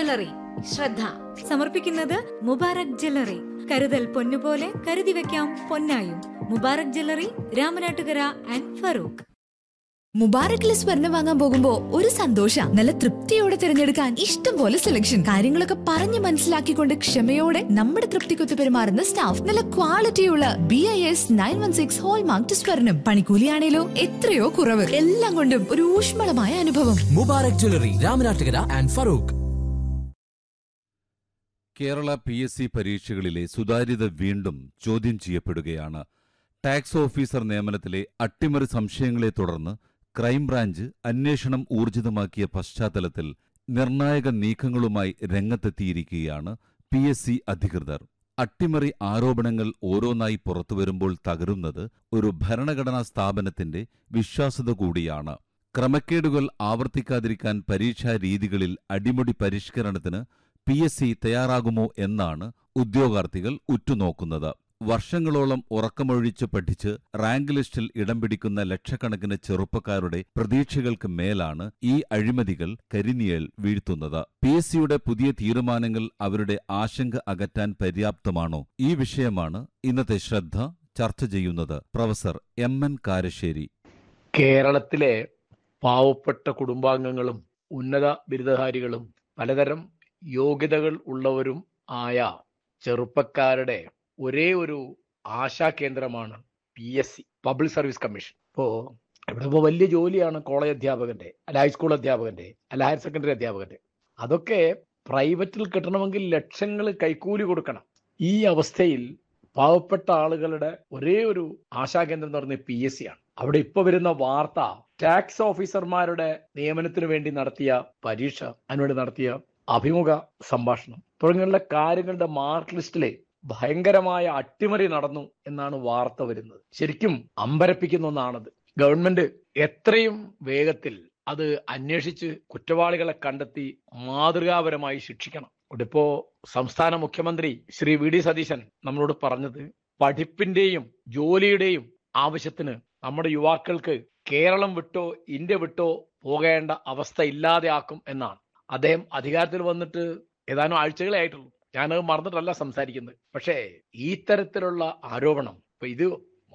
jewellery ശ്രദ്ധ സമർപ്പിക്കുന്നത് Mubarak jewellery കരുതൽ പൊന്നുപോലെ കരുതി വെക്കാം പൊന്നായും മുബാറക് ജ്വല്ലറി രാമനാട്ടുകര ആൻഡ് ഫറൂഖ് മുബാറക്കിലെ സ്വർണം വാങ്ങാൻ പോകുമ്പോ ഒരു സന്തോഷ നല്ല തൃപ്തിയോടെ തിരഞ്ഞെടുക്കാൻ ഇഷ്ടം പോലെ സെലക്ഷൻ കാര്യങ്ങളൊക്കെ പറഞ്ഞു മനസ്സിലാക്കിക്കൊണ്ട് ക്ഷമയോടെ നമ്മുടെ തൃപ്തിക്കൊത്ത് പെരുമാറുന്ന സ്റ്റാഫ് നല്ല ക്വാളിറ്റിയുള്ള B I S nine one six hallmark സ്വർണം പണിക്കൂലിയാണേലോ എത്രയോ കുറവ് എല്ലാം കൊണ്ടും ഒരു ഊഷ്മളമായ അനുഭവം Mubarak jewellery Ramanattukara and Farook Kerala P S C പരീക്ഷകളിലെ സുതാര്യത വീണ്ടും ചോദ്യം ചെയ്യപ്പെടുകയാണ് ടാക്സ് ഓഫീസർ നിയമനത്തിലെ അട്ടിമറി സംശയങ്ങളെ തുടർന്ന് ക്രൈംബ്രാഞ്ച് അന്വേഷണം ഊർജിതമാക്കിയ പശ്ചാത്തലത്തിൽ നിർണായക നീക്കങ്ങളുമായി രംഗത്തെത്തിയിരിക്കുകയാണ് പി എസ് സി അധികൃതർ അട്ടിമറി ആരോപണങ്ങൾ ഓരോന്നായി പുറത്തുവരുമ്പോൾ തകരുന്നത് ഒരു ഭരണഘടനാ സ്ഥാപനത്തിന്റെ വിശ്വാസ്യത കൂടിയാണ് ക്രമക്കേടുകൾ ആവർത്തിക്കാതിരിക്കാൻ പരീക്ഷാ രീതികളിൽ അടിമുടി പരിഷ്കരണത്തിന് പി എസ് സി തയ്യാറാകുമോ എന്നാണ് ഉദ്യോഗാർത്ഥികൾ ഉറ്റുനോക്കുന്നത് വർഷങ്ങളോളം ഉറക്കമൊഴിച്ച് പഠിച്ച് റാങ്ക് ലിസ്റ്റിൽ ഇടം പിടിക്കുന്ന ലക്ഷക്കണക്കിന് ചെറുപ്പക്കാരുടെ പ്രതീക്ഷകൾക്ക് മേലാണ് ഈ അഴിമതികൾ കരിനിഴൽ വീഴ്ത്തുന്നത് പി എസ് സിയുടെ പുതിയ തീരുമാനങ്ങൾ അവരുടെ ആശങ്ക അകറ്റാൻ പര്യാപ്തമാണോ ഈ വിഷയമാണ് ഇന്നത്തെ ശ്രദ്ധ ചർച്ച ചെയ്യുന്നത് പ്രൊഫസർ എം എൻ കാരശ്ശേരി കേരളത്തിലെ പാവപ്പെട്ട കുടുംബാംഗങ്ങളും ഉന്നത ബിരുദധാരികളും പലതരം യോഗ്യതകൾ ഉള്ളവരും ആയ ചെറുപ്പക്കാരുടെ ഒരേ ഒരു ആശാ കേന്ദ്രമാണ് P S C public service commission ഇപ്പോ ഇവിടെ ഇപ്പോൾ വലിയ ജോലിയാണ് കോളേജ് അധ്യാപകന്റെ അല്ല ഹൈസ്കൂൾ അധ്യാപകന്റെ അല്ല ഹയർ സെക്കൻഡറി അധ്യാപകന്റെ അതൊക്കെ പ്രൈവറ്റിൽ കിട്ടണമെങ്കിൽ ലക്ഷങ്ങൾ കൈക്കൂലി കൊടുക്കണം ഈ അവസ്ഥയിൽ പാവപ്പെട്ട ആളുകളുടെ ഒരേ ഒരു ആശാകേന്ദ്രം എന്ന് പറയുന്നത് പി എസ് സി ആണ് അവിടെ ഇപ്പൊ വരുന്ന വാർത്ത ടാക്സ് ഓഫീസർമാരുടെ നിയമനത്തിന് വേണ്ടി നടത്തിയ പരീക്ഷ അതിനുവേണ്ടി നടത്തിയ അഭിമുഖ സംഭാഷണം തുടങ്ങിയുള്ള കാര്യങ്ങളുടെ മാർക്ക് ലിസ്റ്റിലെ ഭയങ്കരമായ അട്ടിമറി നടന്നു എന്നാണ് വാർത്ത വരുന്നത് ശരിക്കും അമ്പരപ്പിക്കുന്ന ഒന്നാണത് ഗവൺമെന്റ് എത്രയും വേഗത്തിൽ അത് അന്വേഷിച്ച് കുറ്റവാളികളെ കണ്ടെത്തി മാതൃകാപരമായി ശിക്ഷിക്കണം ഇവിടിപ്പോ സംസ്ഥാന മുഖ്യമന്ത്രി ശ്രീ വി ഡി സതീശൻ നമ്മളോട് പറഞ്ഞത് പഠിപ്പിന്റെയും ജോലിയുടെയും ആവശ്യത്തിന് നമ്മുടെ യുവാക്കൾക്ക് കേരളം വിട്ടോ ഇന്ത്യ വിട്ടോ പോകേണ്ട അവസ്ഥ ഇല്ലാതെയാക്കും എന്നാണ് അദ്ദേഹം അധികാരത്തിൽ വന്നിട്ട് ഏതാനും ആഴ്ചകളെ ആയിട്ടുള്ളൂ ഞാനത് മറന്നിട്ടല്ല സംസാരിക്കുന്നത് പക്ഷേ ഈ തരത്തിലുള്ള ആരോപണം ഇപ്പൊ ഇത്